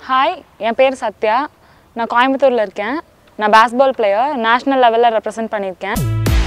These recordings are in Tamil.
ஹாய் என் பேர் சத்யா நான் கோயம்புத்தூரில் இருக்கேன் நான் பேஸ்பால் பிளேயர் நேஷ்னல் லெவலில் ரெப்ரசன்ட் பண்ணியிருக்கேன்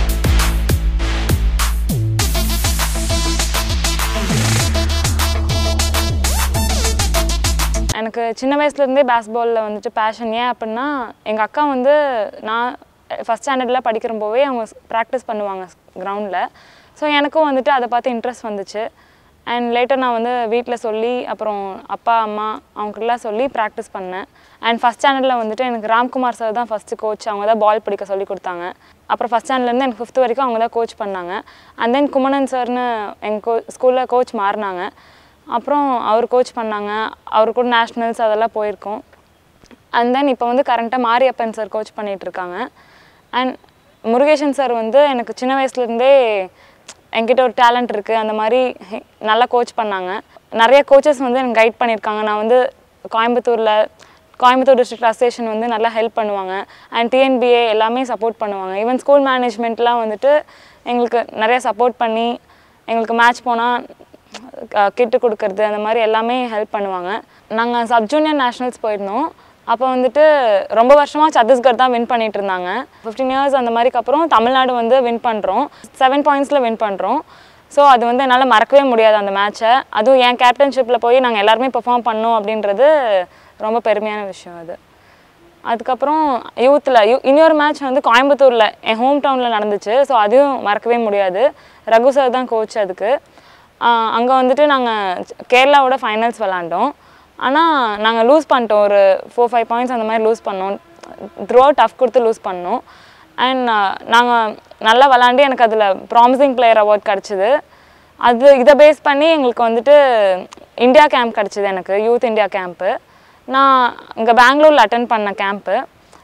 எனக்கு சின்ன வயசுலேருந்தே பேஸ்பாலில் வந்துட்டு பேஷன் ஏன் அப்படின்னா எங்கள் அக்கா வந்து நான் ஃபஸ்ட் ஸ்டாண்டர்டில் படிக்கிறப்போவே அவங்க ப்ராக்டிஸ் பண்ணுவாங்க கிரவுண்டில் ஸோ எனக்கும் வந்துட்டு அதை பார்த்து இன்ட்ரெஸ்ட் வந்துச்சு அண்ட் லேட்டர் நான் வந்து வீட்டில் சொல்லி அப்புறம் அப்பா அம்மா அவங்ககிட்டலாம் சொல்லி ப்ராக்டிஸ் பண்ணேன் அண்ட் ஃபஸ்ட் ஸ்டாண்டர்டில் வந்துட்டு எனக்கு ராம்குமார் சார் தான் ஃபஸ்ட்டு கோச் அவங்க தான் பால் பிடிக்க சொல்லி கொடுத்தாங்க அப்புறம் ஃபஸ்ட் ஸ்டாண்டர்ட்லேருந்து எனக்கு ஃபிஃப்த் வரைக்கும் அவங்க தான் கோச் பண்ணாங்க அண்ட் தென் குமணன் சார்னு எங்கள் கோ ஸ்கூலில் கோச் மாறினாங்க அப்புறம் அவர் கோச் பண்ணாங்க அவர் கூட நேஷ்னல்ஸ் அதெல்லாம் போயிருக்கோம் அண்ட் தென் இப்போ வந்து கரண்ட்டாக மாரியப்பன் சார் கோச் பண்ணிகிட்டு இருக்காங்க அண்ட் முருகேசன் சார் வந்து எனக்கு சின்ன வயசுலேருந்தே என்கிட்ட ஒரு டேலண்ட் இருக்குது அந்த மாதிரி ஹெ- நல்லா கோச் பண்ணாங்க நிறைய கோச்சஸ் வந்து எனக்கு கைட் பண்ணியிருக்காங்க நான் வந்து கோயம்புத்தூரில் கோயம்புத்தூர் டிஸ்ட்ரிக்ட் அசோசியேஷன் வந்து நல்லா ஹெல்ப் பண்ணுவாங்க அண்ட் டிஎன்பிஏ எல்லாமே சப்போர்ட் பண்ணுவாங்க ஈவன் ஸ்கூல் மேனேஜ்மெண்ட்லாம் வந்துட்டு எங்களுக்கு நிறைய சப்போர்ட் பண்ணி எங்களுக்கு மேட்ச் போனால் கிட்டு கொடுக்கறது அந்த மாதிரி எல்லாமே ஹெல்ப் பண்ணுவாங்க நாங்கள் சப் ஜூனியர் நேஷ்னல்ஸ் போயிருந்தோம் அப்போ வந்துட்டு ரொம்ப வருஷமாக சத்தீஸ்கர் தான் வின் பண்ணிட்டு இருந்தாங்க ஃபிஃப்டீன் இயர்ஸ் அந்த மாதிரிக்கு அப்புறம் தமிழ்நாடு வந்து வின் பண்ணுறோம் செவன் பாயிண்ட்ஸில் வின் பண்ணுறோம் ஸோ அது வந்து என்னால் மறக்கவே முடியாது அந்த மேட்ச்சை அதுவும் என் கேப்டன்ஷிப்பில் போய் நாங்கள் எல்லாருமே பெர்ஃபார்ம் பண்ணோம் அப்படின்றது ரொம்ப பெருமையான விஷயம் அது அதுக்கப்புறம் யூத்தில் யூ இன்னொரு மேட்ச் வந்து கோயம்புத்தூரில் என் ஹோம் டவுனில் நடந்துச்சு ஸோ அதுவும் மறக்கவே முடியாது ரகு சார் தான் கோச் அதுக்கு அங்கே வந்துட்டு நாங்கள் கேரளாவோட ஃபைனல்ஸ் விளாண்டோம் ஆனால் நாங்கள் லூஸ் பண்ணிட்டோம் ஒரு ஃபோர் ஃபைவ் பாயிண்ட்ஸ் அந்த மாதிரி லூஸ் பண்ணோம் த்ரூ டஃப் கொடுத்து லூஸ் பண்ணோம் அண்ட் நாங்கள் நல்லா விளாண்டு எனக்கு அதில் ப்ராமிசிங் பிளேயர் அவார்ட் கிடச்சிது அது இதை பேஸ் பண்ணி எங்களுக்கு வந்துட்டு இந்தியா கேம்ப் கிடச்சிது எனக்கு யூத் இந்தியா கேம்ப்பு நான் இங்கே பெங்களூரில் அட்டன் பண்ண கேம்ப்பு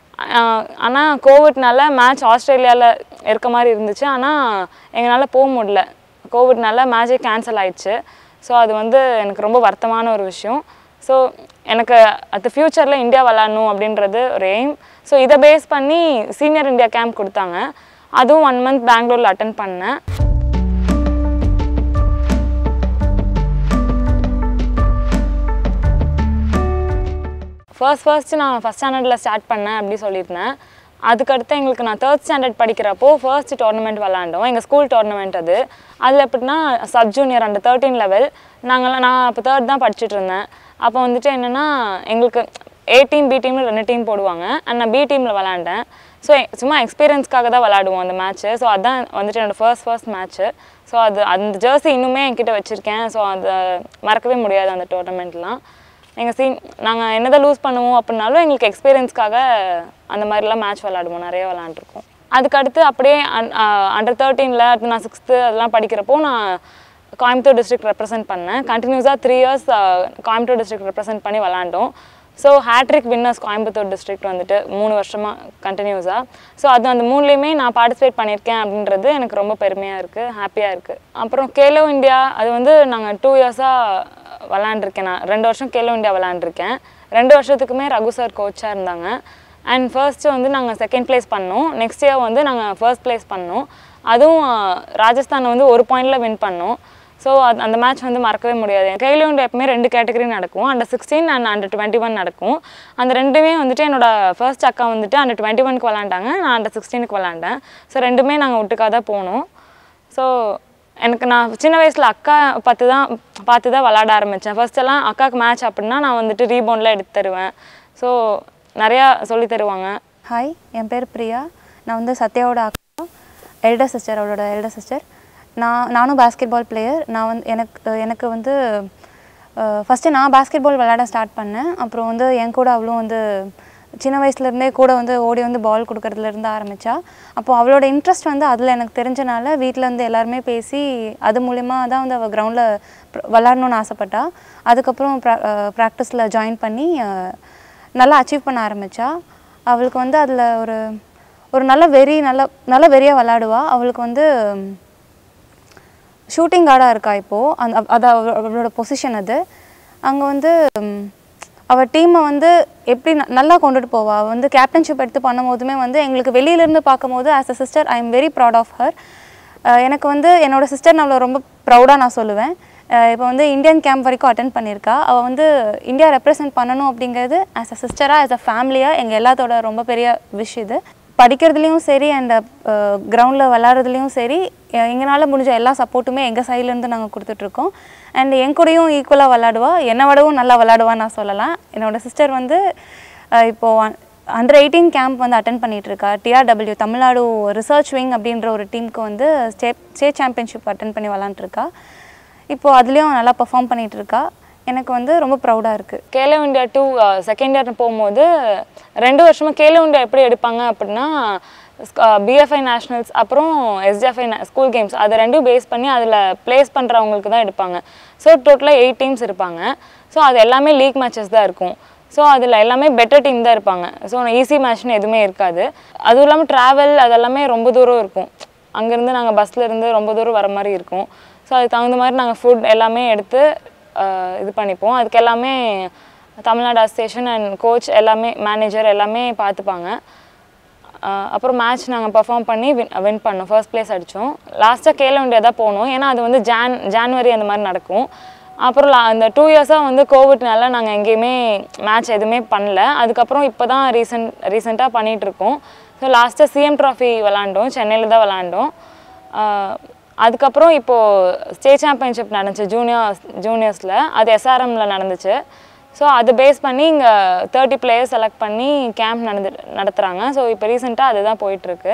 ஆனால் கோவிட்னால மேட்ச் ஆஸ்திரேலியாவில் இருக்க மாதிரி இருந்துச்சு ஆனால் எங்களால் போக முடியல கோவிட்னால மேட்சே கேன்சல் ஆயிடுச்சு ஸோ அது வந்து எனக்கு ரொம்ப வருத்தமான ஒரு விஷயம் ஸோ எனக்கு அது ஃப்யூச்சரில் இந்தியா விளாடணும் அப்படின்றது ஒரு எய்ம் ஸோ இதை பேஸ் பண்ணி சீனியர் இந்தியா கேம்ப் கொடுத்தாங்க அதுவும் ஒன் மந்த் பெங்களூரில் அட்டன் பண்ணேன் ஃபர்ஸ்ட் ஃபர்ஸ்ட் நான் ஃபஸ்ட் ஸ்டாண்டர்டில் ஸ்டார்ட் பண்ணேன் அப்படி சொல்லியிருந்தேன் அதுக்கடுத்து எங்களுக்கு நான் தேர்ட் ஸ்டாண்டர்ட் படிக்கிறப்போ ஃபர்ஸ்ட் டோர்னமெண்ட் விளாண்டோம் எங்கள் ஸ்கூல் டோர்னமெண்ட் அது அதில் எப்படின்னா சப் ஜூனியர் அந்த தேர்ட்டீன் லெவல் நாங்களாம் நான் அப்போ தேர்ட் தான் படிச்சுட்டு இருந்தேன் அப்போ வந்துட்டு என்னென்னா எங்களுக்கு ஏ டீம் பி டீம்னு ரெண்டு டீம் போடுவாங்க அண்ட் நான் பி டீமில் விளாண்டேன் ஸோ சும்மா எக்ஸ்பீரியன்ஸ்க்காக தான் விளாடுவோம் அந்த மேட்ச்சு ஸோ அதான் வந்துட்டு என்னோடய ஃபர்ஸ்ட் ஃபர்ஸ்ட் மேட்ச்சு ஸோ அது அந்த ஜெர்சி இன்னுமே என்கிட்ட வச்சுருக்கேன் ஸோ அதை மறக்கவே முடியாது அந்த டோர்னமெண்ட்லாம் எங்கள் சீன் நாங்கள் என்னதான் லூஸ் பண்ணுவோம் அப்படின்னாலும் எங்களுக்கு எக்ஸ்பீரியன்ஸ்க்காக அந்த மாதிரிலாம் மேட்ச் விளாடுவோம் நிறைய விளாண்டுருக்கோம் அதுக்கடுத்து அப்படியே அண்டர் தேர்ட்டீனில் அடுத்து நான் சிக்ஸ்த்து அதெல்லாம் படிக்கிறப்போ நான் கோயம்புத்தூர் டிஸ்ட்ரிக்ட் ரெப்ரசென்ட் பண்ணேன் கண்டினியூஸாக three years Coimbatore district represent பண்ணி விளாண்டோம் so hat trick winners Coimbatore district வந்துட்டு மூணு வருஷமாக கண்டினியூஸாக ஸோ அது அந்த மூணுலேயுமே நான் பார்ட்டிசிபேட் பண்ணியிருக்கேன் அப்படின்றது எனக்கு ரொம்ப பெருமையாக இருக்குது ஹாப்பியாக இருக்குது அப்புறம் கேலோ இந்தியா அது வந்து நாங்கள் டூ இயர்ஸாக விளாண்டுருக்கேன் நான் ரெண்டு வருஷம் கேலோ இந்தியா விளாண்டுருக்கேன் ரெண்டு வருஷத்துக்குமே ரகு சார் கோச்சாக இருந்தாங்க அண்ட் ஃபர்ஸ்ட்டு வந்து நாங்கள் செகண்ட் ப்ளேஸ் பண்ணோம் நெக்ஸ்ட் இயர் வந்து நாங்கள் ஃபர்ஸ்ட் ப்ளேஸ் பண்ணோம் அதுவும் ராஜஸ்தான் வந்து ஒரு பாயிண்டில் வின் பண்ணோம் ஸோ அது அந்த மேட்ச் வந்து மறக்கவே முடியாது கையில் வந்து எப்பவுமே ரெண்டு கேட்டகரி நடக்கும் under sixteen and under twenty one நடக்கும் அந்த ரெண்டுமே வந்துட்டு என்னோட ஃபர்ஸ்ட் அக்கா வந்துட்டு அண்டர் டுவெண்ட்டி ஒன்க்கு விளாண்டாங்க நான் அண்டர் சிக்ஸ்டீனுக்கு விளாண்டேன் ஸோ ரெண்டுமே நாங்கள் ஒட்டுக்காக தான் போனோம் ஸோ எனக்கு நான் சின்ன வயசில் அக்கா பார்த்து தான் பார்த்து தான் விளாட ஆரம்பித்தேன் ஃபர்ஸ்டெல்லாம் அக்காவுக்கு மேட்ச் அப்படின்னா நான் வந்துட்டு ரீபவுண்டில் எடுத்து தருவேன் ஸோ நிறையா சொல்லி தருவாங்க ஹாய் என் பேர் பிரியா நான் வந்து சத்யாவோட அக்கா எல்டர் சிஸ்டர் அவளோட எல்டர் சிஸ்டர் நான் நானும் பாஸ்கெட் பால் பிளேயர் நான் வந்து எனக்கு எனக்கு வந்து ஃபஸ்ட்டு நான் பாஸ்கெட் பால் விளையாட ஸ்டார்ட் பண்ணேன் அப்புறம் வந்து என் கூட அவளும் வந்து சின்ன வயசுலேருந்தே கூட வந்து ஓடி வந்து பால் கொடுக்கறதுலேருந்து ஆரம்பித்தா அப்போது அவளோட இன்ட்ரெஸ்ட் வந்து அதில் எனக்கு தெரிஞ்சனால வீட்டில் வந்து எல்லாருமே பேசி அது மூலிமா தான் வந்து அவள் கிரவுண்டில் விளாடணுன்னு ஆசைப்பட்டா அதுக்கப்புறம் ப்ரா ப்ராக்டிஸில் ஜாயின் பண்ணி அஹ், நல்லா அச்சீவ் பண்ண ஆரம்பித்தா அவளுக்கு வந்து அதில் ஒரு ஒரு நல்ல வெறி நல்ல நல்ல வெறியாக விளாடுவா அவளுக்கு வந்து ஷூட்டிங் கார்டாக இருக்கா இப்போது அந்த அது அவ- அவளோட பொசிஷன் அது அங்கே வந்து ம், அவ டீமை வந்து எப்படி ந- நல்லா கொண்டுட்டு போவா அவ வந்து கேப்டன்ஷிப் எடுத்து பண்ணும்போதுமே வந்து எங்களுக்கு வெளியிலேருந்து பார்க்கும்போது as a sister I am very proud of her எனக்கு வந்து என்னோட சிஸ்டர் நான் அவளை ரொம்ப ப்ரௌடாக நான் சொல்லுவேன் இப்போ வந்து இந்தியன் கேம்ப் வரைக்கும் அட்டன் பண்ணியிருக்கா அவள் வந்து இந்தியா ரெப்ரசன்ட் பண்ணணும் அப்படிங்கிறது ஆஸ் அ சிஸ்டராக ஆஸ் அ ஃபேமிலியாக எங்கள் எல்லாத்தோட ரொம்ப பெரிய விஷ் இது படிக்கிறதுலேயும் சரி அண்ட் கிரவுண்டில் விளாட்றதுலேயும் சரி எங்களால் முடிஞ்ச எல்லா சப்போர்ட்டுமே எங்கள் சைட்லேருந்து நாங்கள் கொடுத்துட்ருக்கோம் அண்ட் என் கூடயும் ஈக்குவலாக விளாடுவா என்னை விடவும் நல்லா விளாடுவான்னு நான் சொல்லலாம் என்னோடய சிஸ்டர் வந்து அஹ், இப்போ அண்டர் எயிட்டீன் கேம்ப் வந்து அட்டன் பண்ணிட்டு இருக்கா டிஆர்டபிள்யூ தமிழ்நாடு ரிசர்ச் விங் அப்படின்ற ஒரு டீமுக்கு வந்து ஸ்டேட் ஸ்டேட் சாம்பியன்ஷிப் அட்டன் பண்ணி விளாண்டுருக்கா இப்போ அதுலேயும் நல்லா பெர்ஃபார்ம் பண்ணிட்டு இருக்கா எனக்கு வந்து ரொம்ப ப்ரௌடாக இருக்குது Khelo India two second year போகும்போது ரெண்டு வருஷமா கேலோ இந்தியா எப்படி எடுப்பாங்க அப்படின்னா பிஎஃப்ஐ நேஷ்னல்ஸ் அப்புறம் எஸ்டிஎஃப்ஐ ஸ்கூல் கேம்ஸ் அதை ரெண்டும் பேஸ் பண்ணி அதில் ப்ளேஸ் பண்ணுறவங்களுக்கு தான் எடுப்பாங்க ஸோ டோட்டலாக எயிட் டீம்ஸ் இருப்பாங்க ஸோ அது எல்லாமே லீக் மேட்சஸ் தான் இருக்கும் ஸோ அதில் எல்லாமே பெட்டர் டீம் தான் இருப்பாங்க ஸோ ஈஸி மேட்ச்னு எதுவுமே இருக்காது அதுவும் இல்லாமல் ட்ராவல் அதெல்லாமே ரொம்ப தூரம் இருக்கும் அங்கேருந்து நாங்கள் பஸ்ஸில் இருந்து ரொம்ப தூரம் வர மாதிரி இருக்கும் ஸோ அதுக்கு தகுந்த மாதிரி நாங்கள் ஃபுட் எல்லாமே எடுத்து ஆஹ் இது பண்ணிப்போம் அதுக்கு எல்லாமே தமிழ்நாடு அசோசியேஷன் அண்ட் கோச் எல்லாமே மேனேஜர் எல்லாமே பார்த்துப்பாங்க ஆஹ் அப்புறம் மேட்ச் நாங்கள் பர்ஃபார்ம் பண்ணி வின் வின் பண்ணோம் ஃபர்ஸ்ட் ப்ளேஸ் அடித்தோம் லாஸ்ட்டாக கேல இண்டியா தான் போனோம் ஏன்னா அது வந்து ஜான் ஜான்வரி அந்த மாதிரி நடக்கும் அப்புறம் லா- அந்த டூ இயர்ஸாக வந்து கோவிட்னால நாங்கள் எங்கேயுமே மேட்ச் எதுவுமே பண்ணல அதுக்கப்புறம் இப்போ தான் ரீசெண்ட் ரீசெண்டாக பண்ணிகிட்ருக்கோம் ஸோ லாஸ்ட்டாக சிஎம் ட்ராஃபி விளாண்டோம் சென்னையில் தான் விளாண்டோம் ஆஹ் அதுக்கப்புறம் இப்போது ஸ்டேட் சாம்பியன்ஷிப் நடந்துச்சு ஜூனியர்ஸ் ஜூனியர்ஸில் அது எஸ்ஆர்எம்ல நடந்துச்சு ஸோ அதை பேஸ் பண்ணி இங்கே தேர்ட்டி பிளேயர்ஸ் செலக்ட் பண்ணி கேம்ப் நடந்து நடத்துகிறாங்க ஸோ இப்போ ரீசெண்டாக அதுதான் போயிட்டுருக்கு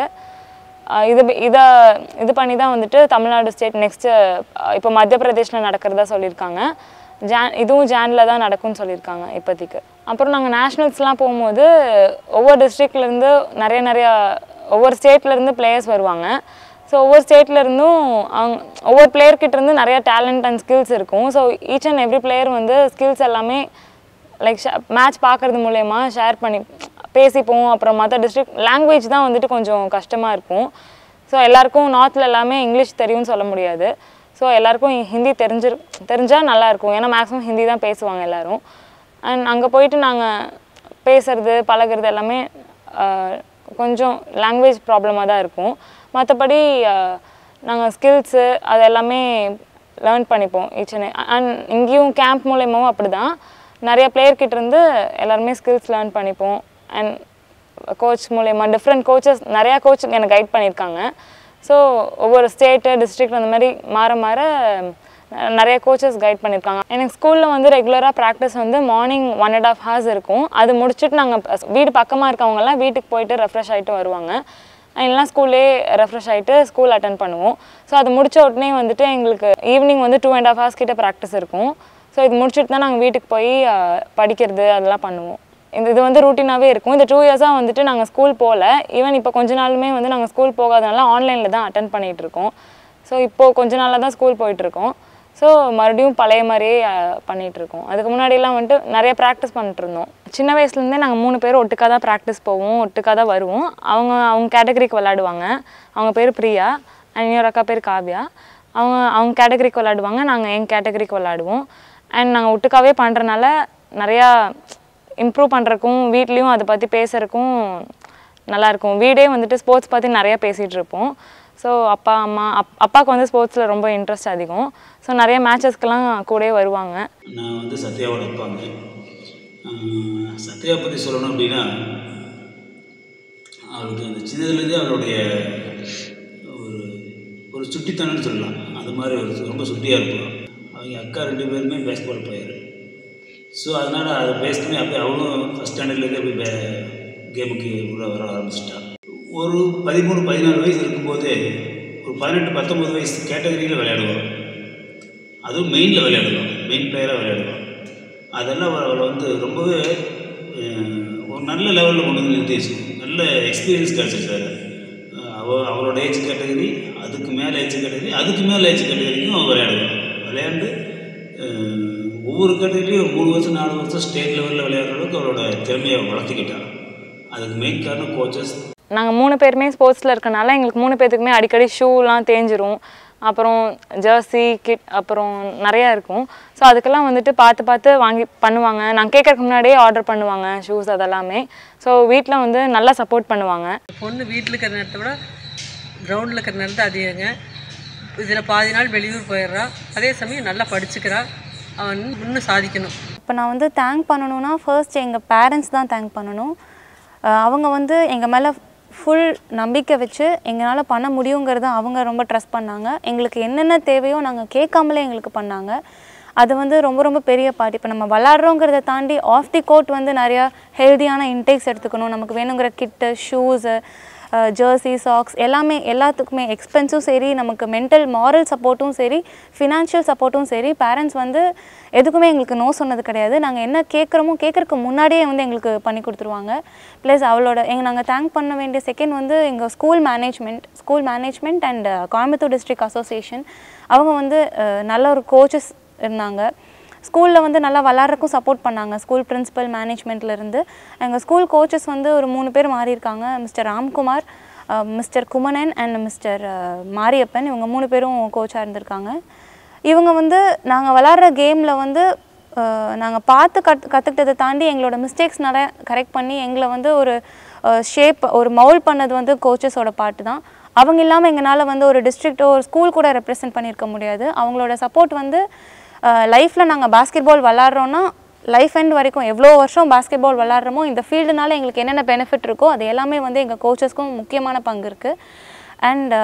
இது இதை இது பண்ணி தான் வந்துட்டு தமிழ்நாடு ஸ்டேட் நெக்ஸ்ட்டு இப்போ மத்திய பிரதேஷில் நடக்கிறதா சொல்லியிருக்காங்க ஜான் இதுவும் ஜானில் தான் நடக்கும்னு சொல்லியிருக்காங்க இப்போதைக்கு அப்புறம் நாங்கள் நேஷ்னல்ஸ்லாம் போகும்போது ஒவ்வொரு டிஸ்ட்ரிக்ட்லேருந்து நிறைய நிறையா ஒவ்வொரு ஸ்டேட்லேருந்து பிளேயர்ஸ் வருவாங்க ஸோ ஒவ்வொரு ஸ்டேட்ல இருந்தும் அவங்க ஒவ்வொரு player கிட்ட இருந்து நிறைய டேலண்ட் அண்ட் ஸ்கில்ஸ் இருக்கும் so each and every player வந்து ஸ்கில்ஸ் எல்லாமே லைக் மேட்ச் பார்க்கறது மூலயமா ஷேர் பண்ணி பேசிப்போம் அப்புறம் மற்ற டிஸ்ட்ரிக்ட் லாங்குவேஜ் தான் வந்துட்டு கொஞ்சம் கஷ்டமாக இருக்கும் ஸோ எல்லாருக்கும் நார்த்தில் எல்லாமே இங்கிலீஷ் தெரியும்னு சொல்ல முடியாது ஸோ எல்லாருக்கும் ஹிந்தி தெரிஞ்சு தெரிஞ்சால் நல்லாயிருக்கும் ஏன்னா மேக்ஸிமம் ஹிந்தி தான் பேசுவாங்க எல்லாரும் அண்ட் அங்கே போயிட்டு நாங்கள் பேசுறது பழகுறது எல்லாமே ஆஹ், கொஞ்சம் லாங்குவேஜ் ப்ராப்ளமாக தான் இருக்கும் மற்றபடி நாங்கள் ஸ்கில்ஸு அது எல்லாமே லேர்ன் பண்ணிப்போம் ஈச் அண்ட் அண்ட் இங்கேயும் கேம்ப் மூலயமாவும் அப்படி தான் நிறைய பிளேயர் கிட்ட இருந்து எல்லாருமே ஸ்கில்ஸ் லேர்ன் பண்ணிப்போம் அண்ட் கோச் மூலயமா டிஃப்ரெண்ட் கோச்சஸ் நிறையா கோச் எனக்கு கைட் பண்ணியிருக்காங்க ஸோ ஒவ்வொரு ஸ்டேட்டு டிஸ்ட்ரிக்ட் அந்த மாதிரி மாற மாற அஹ், நிறைய கோச்சஸ் கைட் பண்ணியிருக்காங்க எனக்கு ஸ்கூலில் வந்து ரெகுலராக ப்ராக்டிஸ் வந்து morning one and half hours இருக்கும் அது முடிச்சுட்டு நாங்கள் வீடு பக்கமாக இருக்கவங்கலாம் வீட்டுக்கு போயிட்டு ரெஃப்ரெஷ் ஆகிட்டு வருவாங்க இல்லைனா ஸ்கூல்லே ரெஃப்ரெஷ் ஆகிட்டு ஸ்கூல் அட்டன் பண்ணுவோம் ஸோ அது முடிச்ச உடனே வந்துட்டு எங்களுக்கு ஈவினிங் வந்து டூ அண்ட் ஆஃப் ஹவர்ஸ் கிட்ட ப்ராக்டிஸ் இருக்கும் ஸோ இது முடிச்சுட்டு தான் நாங்கள் வீட்டுக்கு போய் அஹ், படிக்கிறது அதெல்லாம் பண்ணுவோம் இந்த இது வந்து ரூட்டீனாகவே இருக்கும் இந்த டூ இயர்ஸாக வந்துட்டு நாங்கள் ஸ்கூல் போகல ஈவன் இப்போ கொஞ்ச நாளுமே வந்து நாங்கள் ஸ்கூல் போகாதனால ஆன்லைனில் தான் அட்டன் பண்ணிகிட்டு இருக்கோம் ஸோ இப்போது கொஞ்ச நாளாக தான் ஸ்கூல் போயிட்டுருக்கோம் ஸோ மறுபடியும் பழைய மாதிரியே அஹ், பண்ணிட்டு இருக்கோம் அதுக்கு முன்னாடியெல்லாம் வந்துட்டு நிறைய ப்ராக்டிஸ் பண்ணிட்டு இருந்தோம் சின்ன வயசுலேருந்தே நாங்கள் மூணு பேரும் ஒட்டுக்காக தான் ப்ராக்டிஸ் போவோம் ஒட்டுக்காக தான் வருவோம் அவங்க அவங்க கேட்டகரிக்கு விளாடுவாங்க அவங்க பேர் பிரியா and இன்னொரு அக்கா பேர் காவ்யா அவங்க அவங்க கேட்டகரிக்கு விளாடுவாங்க நாங்கள் எங்கள் கேட்டகரிக்கு விளாடுவோம் அண்ட் நாங்கள் ஒட்டுக்காவே பண்ணுறனால நிறையா இம்ப்ரூவ் பண்ணுறக்கும் வீட்லேயும் அதை பற்றி பேசுகிறக்கும் நல்லாயிருக்கும் வீடே வந்துட்டு ஸ்போர்ட்ஸ் பற்றி நிறையா பேசிகிட்டு இருப்போம் ஸோ அப்பா அம்மா அப் அப்பாவுக்கு வந்து ஸ்போர்ட்ஸில் ரொம்ப இன்ட்ரெஸ்ட் அதிகம் ஸோ நிறைய மேட்சஸ்க்கெலாம் கூடயே வருவாங்க நான் வந்து சத்யாவோட அப்பாங்க ஆஹ் சத்யா பற்றி சொல்லணும் அப்படின்னா அவளுக்கு அந்த சின்னதுலேருந்தே அவளுடைய ஒரு ஒரு சுட்டித்தனம்னு சொல்லலாம் அது மாதிரி ஒரு ரொம்ப சுட்டியாக இருப்பாள் அவங்க அக்கா ரெண்டு பேருமே பேஸ்பால் பிளேயர் ஸோ அதனால் அதை பேஸ் பண்ணி அப்படியே அவளும் ஃபஸ்ட் ஸ்டாண்டர்ட்லேருந்து அப்படியே பே கேமுக்கு உள்ள வர ஆரம்பிச்சிட்டா ஒரு பதிமூணு பதினாலு வயசு இருக்கும்போதே ஒரு பதினெட்டு பத்தொம்பது வயசு கேட்டகரியில் விளையாடுவோம் அதுவும் மெயினில் விளையாடுவான் மெயின் பிளேயராக விளையாடுவான் அதெல்லாம் அவ- அவளை வந்து ரொம்பவே அஹ், ஒரு நல்ல லெவலில் கொண்டு வந்து நிறுத்திடுச்சு நல்ல எக்ஸ்பீரியன்ஸ் கிடச்சிச்சு சார் அவ அவளோட ஏஜ் கேட்டகரி அதுக்கு மேலே ஏஜ் கேட்டகரி அதுக்கு மேலே ஏஜ் கேட்டகரிக்கும் அவள் விளையாடுவான் விளையாண்டு அஹ், ஒவ்வொரு கேட்டகரியும் மூணு வருஷம் நாலு வருஷம் ஸ்டேட் லெவலில் விளையாடுற அளவுக்கு அவளோட திறமையை வளர்த்துக்கிட்டான் அதுக்கு மெயின் காரணம் கோச்சஸ் நாங்கள் மூணு பேருமே ஸ்போர்ட்ஸில் இருக்கனால எங்களுக்கு மூணு பேர்த்துக்குமே அடிக்கடி ஷூலாம் தேஞ்சிரும் அப்புறம் ஜெர்சி கிட் அப்புறம் நிறையா இருக்கும் ஸோ அதுக்கெல்லாம் வந்துட்டு பார்த்து பார்த்து வாங்கி பண்ணுவாங்க நாங்கள் கேட்கறதுக்கு முன்னாடியே ஆர்டர் பண்ணுவாங்க ஷூஸ் அதெல்லாமே ஸோ வீட்டில் வந்து நல்லா சப்போர்ட் பண்ணுவாங்க பொண்ணு வீட்டில் இருக்கிற நேரத்தை விட கிரவுண்டில் இருக்கிற நேரத்தை அதிகங்க இதில் பாதி நாள் வெளியூர் போயிடுறா அதே சமயம் நல்லா படிச்சுக்கிறா அவன் இன்னும் சாதிக்கணும் இப்போ நான் வந்து தேங்க் பண்ணணும்னா ஃபர்ஸ்ட் எங்கள் பேரண்ட்ஸ் தான் தேங்க் பண்ணணும் அஹ் அவங்க வந்து எங்கள் மேலே ஃபுல் நம்பிக்கை வச்சு எங்களால் பண்ண முடியுங்கிறத அவங்க ரொம்ப ட்ரஸ்ட் பண்ணாங்க எங்களுக்கு என்னென்ன தேவையோ நாங்கள் கேட்காமலே எங்களுக்கு பண்ணாங்க அது வந்து ரொம்ப ரொம்ப பெரிய பார்ட் இப்போ நம்ம விளாட்றோங்கிறத தாண்டி ஆஃப் தி கோர்ட் வந்து நிறையா ஹெல்தியான இன்டேக்ஸ் எடுத்துக்கணும் நமக்கு வேணுங்கிற கிட்டு ஷூஸு ஜெர்சி சாக்ஸ் எல்லாமே எல்லாத்துக்குமே எக்ஸ்பென்ஸும் சரி நமக்கு மென்டல் மாரல் சப்போர்ட்டும் சரி ஃபினான்ஷியல் சப்போர்ட்டும் சரி பேரண்ட்ஸ் வந்து எதுக்குமே எங்களுக்கு நோ சொன்னது கிடையாது நாங்கள் என்ன கேட்குறோமோ கேட்குறக்கு முன்னாடியே வந்து எங்களுக்கு பண்ணி கொடுத்துருவாங்க ப்ளஸ் அவளோட எங்கள் நாங்கள் தேங்க் பண்ண வேண்டிய செகண்ட் வந்து எங்கள் school management school management and Coimbatore district association அவங்க வந்து அஹ், நல்ல ஒரு கோச்சஸ் இருந்தாங்க ஸ்கூலில் வந்து நல்லா விளாட்றக்கும் சப்போர்ட் பண்ணாங்க ஸ்கூல் பிரின்சிபல் மேனேஜ்மெண்ட்லேருந்து எங்கள் ஸ்கூல் கோச்சஸ் வந்து ஒரு மூணு பேர் மாறி இருக்காங்க mister Ramkumar mister Kumanan and mister Mariappan இவங்க மூணு பேரும் கோச்சாக இருந்திருக்காங்க இவங்க வந்து நாங்கள் விளாட்ற கேமில் வந்து நாங்கள் பார்த்து கத் கற்றுக்கிட்டதை தாண்டி எங்களோட மிஸ்டேக்ஸ்னால கரெக்ட் பண்ணி எங்களை வந்து ஒரு ஷேப் ஒரு மவுல் பண்ணது வந்து கோச்சஸோட பாட்டு தான் அவங்க இல்லாமல் எங்களால் வந்து ஒரு டிஸ்ட்ரிக்ட்டோ ஒரு ஸ்கூல் கூட ரெப்ரசென்ட் பண்ணியிருக்க முடியாது அவங்களோட சப்போர்ட் வந்து லைஃப்பில் நாங்கள் பாஸ்கெட் பால் விளாட்றோன்னா லைஃப் எண்ட் வரைக்கும் எவ்வளோ வருஷம் பாஸ்கெட் பால் விளாட்றோமோ இந்த ஃபீல்டுனால எங்களுக்கு என்னென்ன பெனிஃபிட் இருக்கோ அது எல்லாமே வந்து எங்கள் கோச்சஸ்க்கும் முக்கியமான பங்கு இருக்குது அண்ட்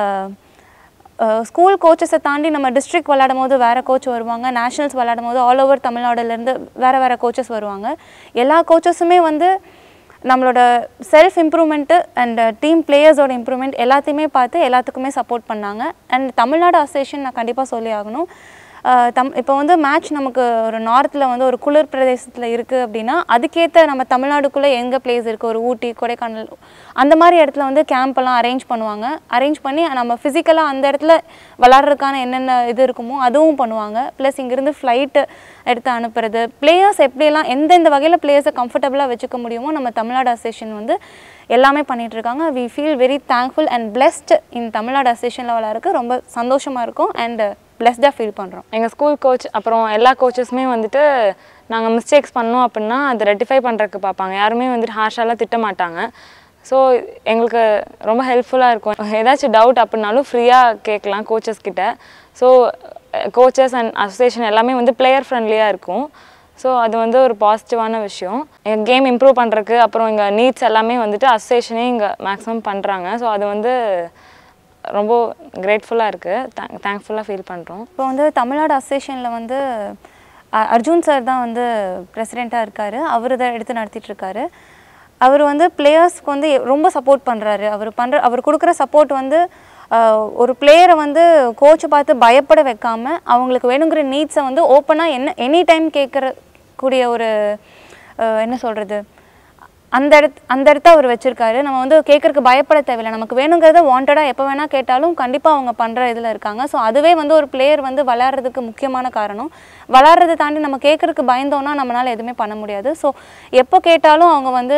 ஸ்கூல் கோச்சஸை தாண்டி நம்ம டிஸ்ட்ரிக்ட் விளையாடும் போது வேறு கோச் வருவாங்க நேஷனல்ஸ் விளையாடும் போது ஆல் ஓவர் தமிழ்நாடுலேருந்து வேறு வேறு கோச்சஸ் வருவாங்க எல்லா கோச்சஸுமே வந்து நம்மளோட செல்ஃப் இம்ப்ரூவ்மெண்ட்டு அண்ட் டீம் பிளேயர்ஸோட இம்ப்ரூவ்மெண்ட் எல்லாத்தையுமே பார்த்து எல்லாத்துக்குமே சப்போர்ட் பண்ணாங்க அண்ட் தமிழ்நாடு அசோசியேஷன் நான் கண்டிப்பாக சொல்லி ஆகணும் அஹ் தம் இப்போ வந்து மேட்ச் நமக்கு ஒரு நார்த்தில் வந்து ஒரு குளிர் பிரதேசத்தில் இருக்குது அப்படின்னா அதுக்கேற்ற நம்ம தமிழ்நாடுக்குள்ளே எங்கே பிளேஸ் இருக்குது ஒரு ஊட்டி கொடைக்கானல் அந்த மாதிரி இடத்துல வந்து கேம்ப் எல்லாம் அரேஞ்ச் பண்ணுவாங்க அரேஞ்ச் பண்ணி நம்ம ஃபிசிக்கலாக அந்த இடத்துல விளாட்றதுக்கான என்னென்ன இது இருக்குமோ அதுவும் பண்ணுவாங்க ப்ளஸ் இங்கேருந்து ஃப்ளைட்டு எடுத்து அனுப்புறது பிளேயர்ஸ் எப்படியெல்லாம் எந்தெந்த வகையில் பிளேயர்ஸை கம்ஃபர்டபுளாக வச்சுக்க முடியுமோ நம்ம தமிழ்நாடு அசோசியேஷன் வந்து எல்லாமே பண்ணிட்டு இருக்காங்க we feel very thankful and blessed in Tamil Nadu அசோசியேஷனில் விளாட்றதுக்கு ரொம்ப சந்தோஷமாக இருக்கும் அண்ட் பிளெஸ்டாக ஃபீல் பண்ணுறோம் எங்கள் ஸ்கூல் கோச் அப்புறம் எல்லா கோச்சஸுமே வந்துட்டு நாங்கள் மிஸ்டேக்ஸ் பண்ணோம் அப்படின்னா அதை ரெட்டிஃபை பண்ணுறதுக்கு பார்ப்பாங்க யாருமே வந்துட்டு ஹார்ஷாலாம் திட்ட மாட்டாங்க ஸோ எங்களுக்கு ரொம்ப ஹெல்ப்ஃபுல்லாக இருக்கும் ஏதாச்சும் டவுட் அப்படின்னாலும் ஃப்ரீயாக கேட்கலாம் கோச்சஸ் கிட்ட ஸோ கோச்சஸ் அண்ட் அசோசியேஷன் எல்லாமே வந்து பிளேயர் ஃப்ரெண்ட்லியாக இருக்கும் ஸோ அது வந்து ஒரு பாசிட்டிவான விஷயம் எங்கள் கேம் இம்ப்ரூவ் பண்ணுறதுக்கு அப்புறம் எங்கள் நீட்ஸ் எல்லாமே வந்துட்டு அசோசியேஷனே இங்கே மேக்ஸிமம் பண்ணுறாங்க ஸோ அது வந்து ரொம்ப கிரேட்ஃபுல்லாக இருக்குது தேங்க் தேங்க்ஃபுல்லாக ஃபீல் பண்ணுறோம் இப்போ வந்து தமிழ்நாடு அசோசியேஷனில் வந்து அ- அர்ஜுன் சார் தான் வந்து பிரசிடெண்ட்டாக இருக்கார் அவர் தான் எடுத்து நடத்திட்டு இருக்காரு அவர் வந்து பிளேயர்ஸ்க்கு வந்து எ- ரொம்ப சப்போர்ட் பண்ணுறாரு அவர் பண்ணுற அவர் கொடுக்குற சப்போர்ட் வந்து அஹ், ஒரு பிளேயரை வந்து கோச்சை பார்த்து பயப்பட வைக்காம அவங்களுக்கு வேணுங்கிற நீட்ஸை வந்து ஓப்பனாக என்ன எனி டைம் கேட்குற கூடிய ஒரு அஹ், என்ன சொல்கிறது அந்த இடத்து அந்த இடத்த அவர் வச்சிருக்காரு நம்ம வந்து கேட்கறதுக்கு பயப்பட தேவையில்லை நமக்கு வேணுங்கிறத வாண்டடாக எப்போ வேணால் கேட்டாலும் கண்டிப்பாக அவங்க பண்ணுற இதில் இருக்காங்க ஸோ அதுவே வந்து ஒரு பிளேயர் வந்து விளையாடுறதுக்கு முக்கியமான காரணம் விளாட்றதை தாண்டி நம்ம கேட்கறதுக்கு பயந்தோன்னா நம்மளால் எதுவுமே பண்ண முடியாது ஸோ எப்போ கேட்டாலும் அவங்க வந்து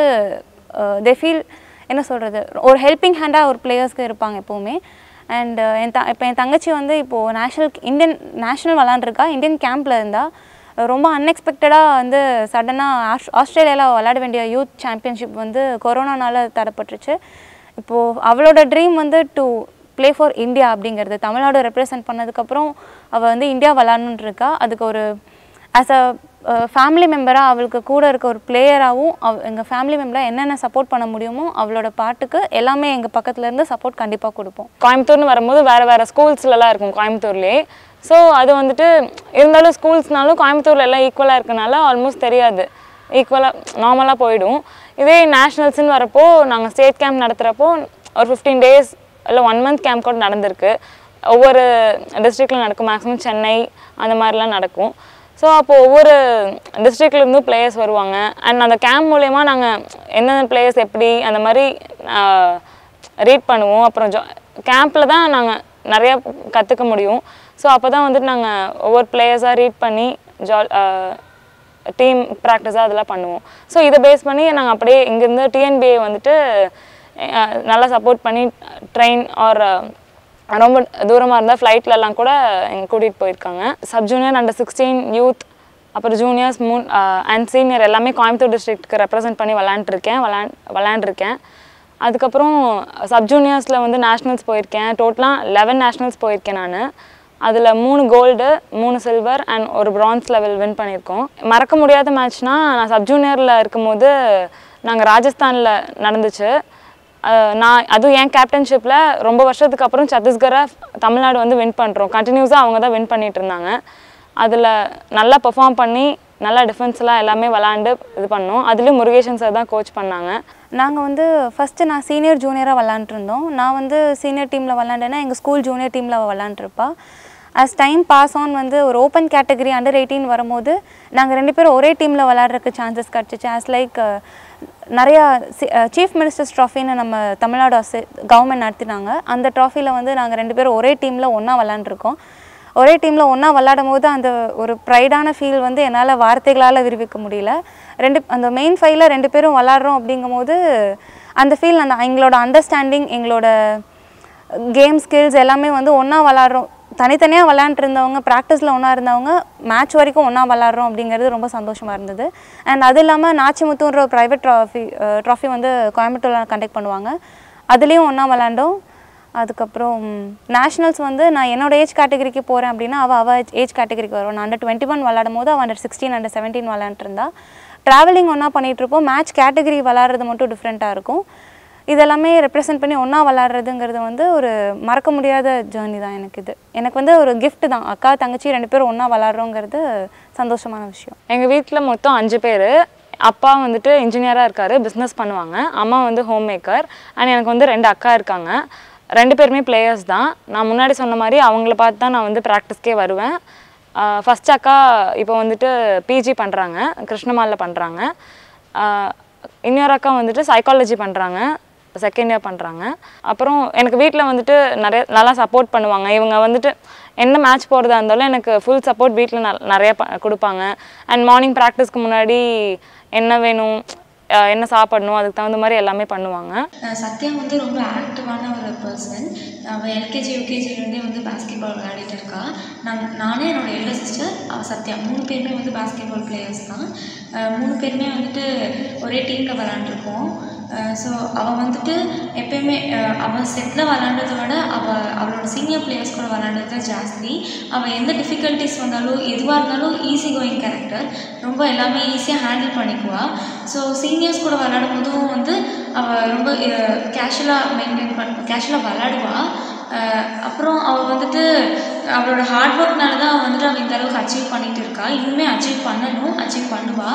தே ஃபீல் என்ன சொல்கிறது ஒரு ஹெல்பிங் ஹேண்டாக ஒரு பிளேயர்ஸ்க்கு இருப்பாங்க எப்போவுமே அண்ட் என் த இப்போ என் தங்கச்சி வந்து இப்போது நேஷ்னல் இந்தியன் நேஷ்னல் விளாண்டுருக்கா இந்தியன் கேம்பில் இருந்தா ரொம்ப அன்எக்ஸ்பெக்டடாக வந்து சடனாக ஆஸ் ஆஸ்திரேலியாவில் விளையாட வேண்டிய யூத் சாம்பியன்ஷிப் வந்து கொரோனானால தடப்பட்டுருச்சு இப்போது அவளோட ட்ரீம் வந்து டு ப்ளே ஃபார் இந்தியா அப்படிங்கிறது தமிழ்நாடு ரெப்ரசன்ட் பண்ணதுக்கப்புறம் அவள் வந்து இந்தியா விளாட்ணுன்னு இருக்கா அதுக்கு ஒரு ஆஸ் அ ஃபேமிலி மெம்பராக அவளுக்கு கூட இருக்க ஒரு பிளேயராகவும் அவ எங்கள் ஃபேமிலி மெம்பராக என்னென்ன சப்போர்ட் பண்ண முடியுமோ அவளோட பாட்டுக்கு எல்லாமே எங்கள் பக்கத்துல இருந்து சப்போர்ட் கண்டிப்பாக கொடுப்போம் கோயம்புத்தூர்னு வரும்போது வேறு வேறு ஸ்கூல்ஸ்லலாம் இருக்கும் கோயம்புத்தூர்லேயே ஸோ அது வந்துட்டு இருந்தாலும் ஸ்கூல்ஸ்னாலும் கோயம்புத்தூர்ல எல்லாம் ஈக்குவலாக இருக்கனால ஆல்மோஸ்ட் தெரியாது ஈக்குவலாக நார்மலாக போயிடும் இதே நேஷ்னல்ஸ்னு வரப்போ நாங்கள் ஸ்டேட் கேம்ப் நடத்துகிறப்போ ஒரு ஃபிஃப்டீன் டேஸ் இல்லை ஒன் மந்த் கேம்ப் கூட நடந்திருக்கு ஒவ்வொரு டிஸ்ட்ரிக்டில் நடக்கும் மேக்ஸிமம் சென்னை அந்த மாதிரிலாம் நடக்கும் ஸோ அப்போ ஒவ்வொரு districtல இருந்தும் பிளேயர்ஸ் வருவாங்க அண்ட் அந்த கேம்ப் மூலயமா நாங்கள் எந்தெந்த பிளேயர்ஸ் எப்படி அந்த மாதிரி ரீட் பண்ணுவோம் அப்புறம் ஜா கேம்பில் தான் நாங்கள் நிறையா கற்றுக்க முடியும் ஸோ அப்போ தான் வந்துட்டு நாங்கள் ஒவ்வொரு பிளேயர்ஸாக ரீட் பண்ணி ஜால் டீம் ப்ராக்டிஸாக அதெல்லாம் பண்ணுவோம் ஸோ இதை பேஸ் பண்ணி நாங்கள் அப்படியே இங்கேருந்து டிஎன்பிஏ வந்துட்டு அஹ், நல்லா சப்போர்ட் பண்ணி ட்ரெயின் ஆர் ரொம்ப தூரமாக இருந்தால் ஃப்ளைட்லலாம் கூட எங்க கூட்டிகிட்டு போயிருக்காங்க sub junior under sixteen youth அப்புறம் ஜூனியர்ஸ் மூன் அண்ட் சீனியர் எல்லாமே கோயம்புத்தூர் டிஸ்ட்ரிக்ட்க்கு ரெப்ரசென்ட் பண்ணி விளாண்டுருக்கேன் விளாண்ட் விளாண்டுருக்கேன் அதுக்கப்புறம் சப் ஜூனியர்ஸில் வந்து நேஷ்னல்ஸ் போயிருக்கேன் டோட்டலாக லெவன் நேஷ்னல்ஸ் போயிருக்கேன் நான் அதில் மூணு கோல்டு மூணு சில்வர் அண்ட் ஒரு பிரான்ஸ் லெவல் வின் பண்ணியிருக்கோம் மறக்க முடியாத மேட்ச்னா நான் சப் ஜூனியரில் இருக்கும்போது நாங்கள் ராஜஸ்தானில் நடந்துச்சு அஹ் நான் அதுவும் என் கேப்டன்ஷிப்பில் ரொம்ப வருஷத்துக்கு அப்புறம் சத்தீஸ்கரை தமிழ்நாடு வந்து வின் பண்ணுறோம் கண்டினியூஸாக அவங்க தான் வின் பண்ணிட்டு இருந்தாங்க அதில் நல்லா பெர்ஃபார்ம் பண்ணி நல்லா டிஃபென்ஸ்லாம் எல்லாமே விளாண்டு இது பண்ணோம் அதுலேயும் முருகேசன் சார் தான் கோச் பண்ணாங்க நாங்கள் வந்து ஃபஸ்ட்டு நான் சீனியர் ஜூனியராக விளாண்டுருந்தோம் நான் வந்து சீனியர் டீமில் விளாண்டேன்னா எங்கள் ஸ்கூல் ஜூனியர் டீமில் விளாண்டுருப்பா as டைம் பாஸ் ஆன் வந்து ஒரு ஓப்பன் கேட்டகரி அண்டர் எயிட்டீன் வரும்போது நாங்கள் ரெண்டு பேரும் ஒரே டீமில் விளாட்றதுக்கு சான்சஸ் கிடச்சிச்சு ஆஸ் லைக் நிறையா சீஃப் மினிஸ்டர்ஸ் ட்ராஃபின்னு நம்ம தமிழ்நாடு கவர்மெண்ட் நடத்தினாங்க அந்த ட்ராஃபியில் வந்து நாங்கள் ரெண்டு பேரும் ஒரே டீமில் ஒன்றா விளாண்டுருக்கோம் ஒரே டீமில் ஒன்றா விளாடும் போது அந்த ஒரு ப்ரைடான ஃபீல் வந்து என்னால் வார்த்தைகளால் விரிவிக்க முடியல ரெண்டு அந்த மெயின் ஃபைவ்ல ரெண்டு பேரும் விளாட்றோம் அப்படிங்கும்போது அந்த ஃபீல் அந்த எங்களோட அண்டர்ஸ்டாண்டிங் எங்களோட கேம் ஸ்கில்ஸ் எல்லாமே வந்து ஒன்றா விளாட்றோம் தனித்தனியாக விளையாண்டுட்டு இருந்தவங்க ப்ராக்டிஸில் ஒன்றா இருந்தவங்க மேட்ச் வரைக்கும் ஒன்றா விளாட்றோம் அப்படிங்கிறது ரொம்ப சந்தோஷமாக இருந்தது அண்ட் அது இல்லாமல் நாச்சிமுத்துன்ற ஒரு ப்ரைவேட் ட்ராஃபி ட்ராஃபி வந்து கோயம்புத்தூரில் கண்டக்ட் பண்ணுவாங்க அதுலேயும் ஒன்றா விளாண்டோம் அதுக்கப்புறம் நேஷ்னல்ஸ் வந்து நான் என்னோட ஏஜ் கேட்டகரிக்கு போகிறேன் அப்படின்னா அவள் அவள் ஏஜ் கேட்டகரிக்கு வருவான் நான் அண்டர் டுவெண்ட்டி ஒன் விளாடும் போது அவள் அண்டர் சிக்ஸ்டீன் அண்டர் செவன்டீன் விளாண்டுருந்தா ட்ராவலிங் ஒன்றா பண்ணிகிட்ருப்போம் மேட்ச் கேட்டகரி விளாட்றது மட்டும் டிஃப்ரெண்ட்டாக இருக்கும் இதெல்லாமே ரெப்ரசென்ட் பண்ணி ஒன்றா விளாட்றதுங்கிறது வந்து ஒரு மறக்க முடியாத ஜேர்னி தான் எனக்கு இது எனக்கு வந்து ஒரு gift தான் அக்கா தங்கச்சி ரெண்டு பேரும் ஒன்றா விளாட்றோங்கிறது சந்தோஷமான விஷயம் எங்கள் வீட்டில் மொத்தம் அஞ்சு பேர் அப்பா வந்துட்டு இன்ஜினியராக இருக்கார் பிஸ்னஸ் பண்ணுவாங்க அம்மா வந்து ஹோம் மேக்கர் அண்ட் எனக்கு வந்து ரெண்டு அக்கா இருக்காங்க ரெண்டு பேருமே பிளேயர்ஸ் தான் நான் முன்னாடி சொன்ன மாதிரி அவங்கள பார்த்து தான் நான் வந்து ப்ராக்டிஸ்க்கே வருவேன் ஃபஸ்ட் அக்கா இப்போ வந்துட்டு பிஜி பண்ணுறாங்க கிருஷ்ணமாலில் பண்ணுறாங்க இன்னொரு அக்கா வந்துட்டு சைக்காலஜி பண்ணுறாங்க செகண்ட் இயர் பண்ணுறாங்க அப்புறம் எனக்கு வீட்டில் வந்துட்டு நிறைய நல்லா சப்போர்ட் பண்ணுவாங்க இவங்க வந்துட்டு என்ன மேட்ச் போகிறதா இருந்தாலும் எனக்கு ஃபுல் சப்போர்ட் வீட்டில் நிறைய ப கொடுப்பாங்க அண்ட் மார்னிங் ப்ராக்டிஸ்க்கு முன்னாடி என்ன வேணும் அஹ் என்ன சாப்பிடணும் அதுக்கு தகுந்த மாதிரி எல்லாமே பண்ணுவாங்க அஹ் சத்யா வந்து ரொம்ப ஆக்டிவான ஒரு பர்சன் அவள் எல்கேஜி யூகேஜிலேருந்தே வந்து பாஸ்கெட் பால் விளையாடிட்டு இருக்கா நான் நானே என்னோட எல்டர் சிஸ்டர் அவள் சத்யா மூணு பேருமே வந்து பாஸ்கெட் பால் பிளேயர்ஸ் தான் அஹ் மூணு பேருமே வந்துட்டு ஒரே டீமில் விளாண்டுருக்கோம் ஸோ அவள் வந்துட்டு எப்பயுமே அஹ் அவள் செட்டில் விளாண்டதை விட அவள் அவளோட சீனியர் பிளேயர்ஸ் கூட விளாண்டது தான் ஜாஸ்தி அவள் எந்த டிஃபிகல்ட்டிஸ் வந்தாலும் எதுவாக இருந்தாலும் ஈஸி கோயிங் கேரக்டர் ரொம்ப எல்லாமே ஈஸியாக ஹேண்டில் பண்ணிக்குவா ஸோ சீனியர்ஸ் கூட விளாடும் போதும் வந்து அவள் ரொம்ப கேஷுவலாக மெயின்டைன் பண்ண கேஷுவலாக விளாடுவா அஹ் அப்புறம் அவள் வந்துட்டு அவளோட ஹார்ட் ஒர்க்னால தான் அவள் வந்துட்டு அவள் இந்த அளவுக்கு அச்சீவ் பண்ணிட்டு இருக்கா இன்னுமே அச்சீவ் பண்ணணும் அச்சீவ் பண்ணுவா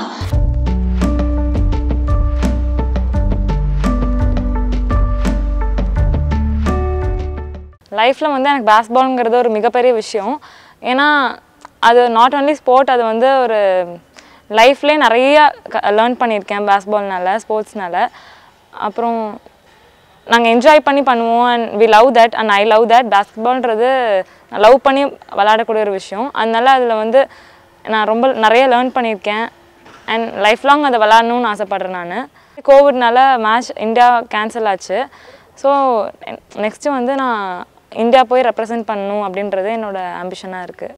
லைஃப்பில் வந்து எனக்கு பேஸ்பால்ங்கிறது ஒரு மிகப்பெரிய விஷயம் ஏன்னா அது நாட் ஒன்லி ஸ்போர்ட் அது வந்து ஒரு லைஃப்லேயே நிறைய லேர்ன் பண்ணியிருக்கேன் பேஸ்பால்னால ஸ்போர்ட்ஸ்னால அப்புறம் நாங்கள் என்ஜாய் பண்ணி பண்ணுவோம் and we love that and I love that பேஸ்கெட்பால்ன்றது லவ் பண்ணி விளையாடக்கூடிய ஒரு விஷயம் அதனால அதில் வந்து நான் ரொம்ப நிறைய லேர்ன் பண்ணியிருக்கேன் அண்ட் லைஃப் லாங் அதை விளாடணும்னு ஆசைப்பட்றேன் நான் கோவிட்னால மேட்ச் இந்தியா கேன்சல் ஆச்சு ஸோ நெக்ஸ்ட்டு வந்து நான் இந்தியா போய் ரெப்ரசன்ட் பண்ணணும் அப்படின்றது என்னோட ஆம்பிஷனாக இருக்குது